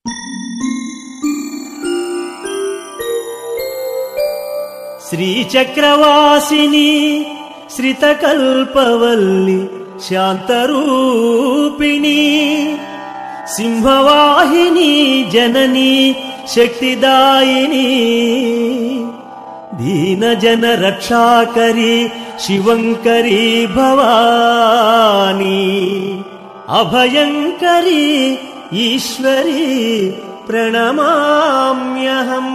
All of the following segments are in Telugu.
శ్రీచక్రవాసిని శ్రితకల్పవల్లి శాంతరూపిణి సింహవాహిని జనని శక్తిదాయిని దీనజన రక్షాకరి శివంకరి భవాని అభయంకరి ఈశ్వరి ప్రణమామ్యహం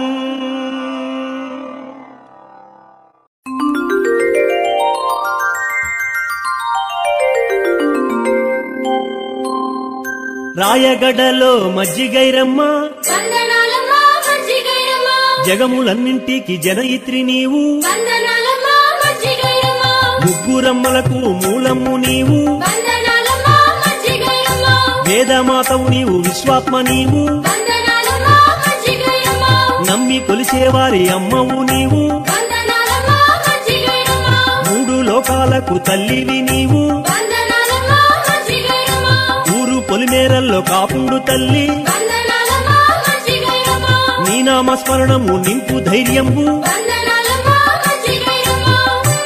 రాయగడలో మజ్జిగైరమ్మ వందనాలమ్మా మజ్జిగైరమ్మా జగములన్నింటికి జనయిత్రి నీవు వందనాలమ్మా మజ్జిగైరమ్మా ముగ్గురమ్మలకు మూలమ్ము నీవు వందనాలమ్మా మజ్జిగైరమ్మా వేదమాతవు నీవు విశ్వాత్మ నీవు వందనాలమ్మా మజ్జిగైరమ్మా నమ్మి కొలిసేవారి అమ్మవు నీవు వందనాలమ్మా మజ్జిగైరమ్మా మూడు లోకాలకు తల్లివి నీవు వందనాలమ్మా మజ్జిగైరమ్మా ఊరు పొలిమేరల్లో కాపుండు తల్లి వందనాలమ్మా మజ్జిగైరమ్మా నీ నామస్మరణము నింపు ధైర్యంబు వందనాలమ్మా మజ్జిగైరమ్మా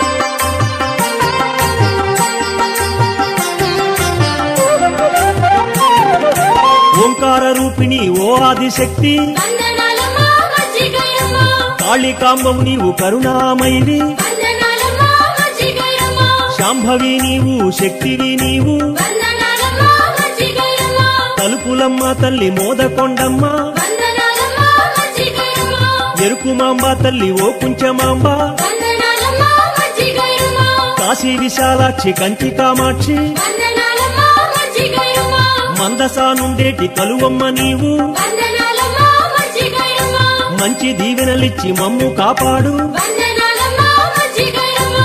ఓంకార రూపిణి ఓ ఆదిశక్తి వందనాలమ్మా మజ్జిగైరమ్మా కాళికాంబవు నీవు కరుణామైవి వందనాలమ్మా మజ్జిగైరమ్మా శాంభవి నీవు శక్తివి నీవు వందనాలమ్మా మజ్జిగైరమ్మా తలుపులమ్మ తల్లి మోదకొండమ్మ వందనాలమ్మా మజ్జిగైరమ్మా ఎరుకుమాంబ తల్లి ఓ కుంచమాంబ వందనాలమ్మా మజ్జిగైరమ్మా కాశీ విశాలాక్షి కంచి కామాక్షి వందనాలమ్మా మజ్జిగైరమ్మా మందసా నుండేటి కలువమ్మ నీవు వందనాలమ్మా మజ్జిగైరమ్మా మంచి దీవెనలిచ్చి మమ్ము కాపాడు వందనాలమ్మా మజ్జిగైరమ్మా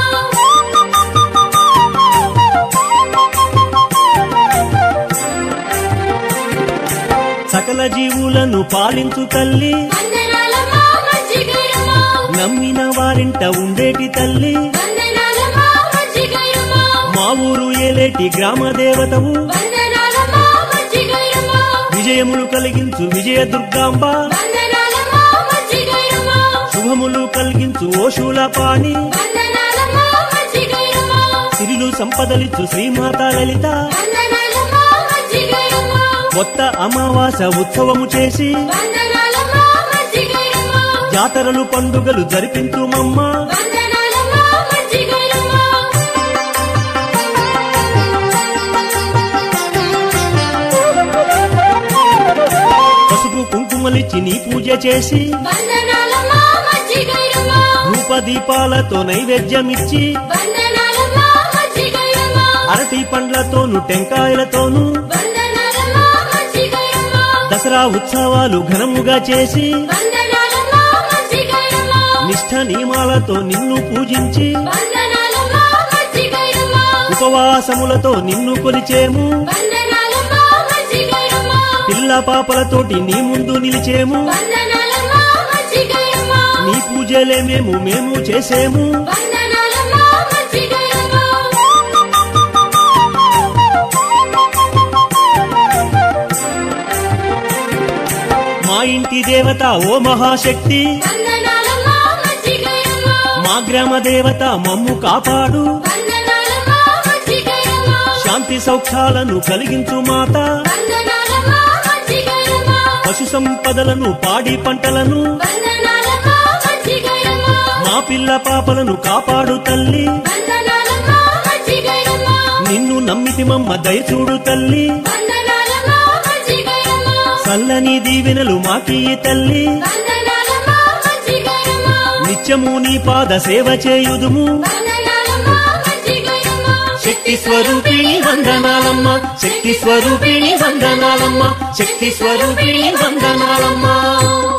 సకల జీవులను పాలించు తల్లి వందనాలమ్మా మజ్జిగైరమ్మా నమ్మిన వారింట ఉండేటి తల్లి వందనాలమ్మా మజ్జిగైరమ్మా మా ఊరు ఏలేటి గ్రామ దేవతవు వందనాలమ్మా మజ్జిగైరమ్మా విజయములు కలిగించు విజయ దుర్గాంబ వందనాలమ్మా మజ్జిగైరమ్మా శుభములు కలిగించు ఓ శూలపాణి వందనాలమ్మా మజ్జిగైరమ్మా సిరిలు సంపదలిచ్చు శ్రీమాత లలిత వందనాలమ్మా మజ్జిగైరమ్మా కొత్త అమావాస ఉత్సవము చేసి వందనాలమ్మా మజ్జిగైరమ్మా జాతరలు పండుగలు జరిపించుమమ్మ వందనాలమ్మా మజ్జిగైరమ్మా పసుపు కుంకుమలిచ్చి నీ పూజ చేసి వందనాలమ్మా మజ్జిగైరమ్మా ధూపదీపాలతో నైవేద్యమిచ్చి వందనాలమ్మా మజ్జిగైరమ్మా అరటి పండ్లతోను టెంకాయలతోను వందనాలమ్మా మజ్జిగైరమ్మా దసరా ఉత్సవాలు ఘనముగా చేసి వందనాలమ్మా మజ్జిగైరమ్మా నిష్ఠ నియమాలతో నిన్ను పూజించి వందనాలమ్మా మజ్జిగైరమ్మా ఉపవాసములతో నిన్ను కొలిచేము వందనాలమ్మా మజ్జిగైరమ్మా పిల్ల పాపలతోటి నీ ముందు నిలిచేము వందనాలమ్మా మజ్జిగైరమ్మా నీ పూజలే మేము మేము చేసేము వందనాలమ్మా మజ్జిగైరమ్మా మా ఇంటి దేవత ఓ మహాశక్తి వందనాలమ్మా మజ్జిగైరమ్మా మా గ్రామ దేవత మమ్ము కాపాడు వందనాలమ్మా మజ్జిగైరమ్మా శాంతి సౌఖ్యాలను కలిగించు మాత వందనాలమ్మా మజ్జిగైరమ్మా పశు సంపదలను పాడి పంటలను వందనాలమ్మా మజ్జిగైరమ్మా మా పిల్ల పాపలను కాపాడు తల్లి వందనాలమ్మా మజ్జిగైరమ్మా నిన్ను నమ్మితి మమ్మ దయచూడు తల్లి వందనాలమ్మా మజ్జిగైరమ్మా చల్లని దీవెనలు మాకీ తల్లి వందనాలమ్మా మజ్జిగైరమ్మా నిత్యము నీ పాద సేవ చేయుదుము వందనాలమ్మా మజ్జిగైరమ్మా శక్తి స్వరూపిణి వందనాలమ్మ శక్తి స్వరూపిణి వందనాలమ్మ శక్తి స్వరూపిణి వందనాలమ్మ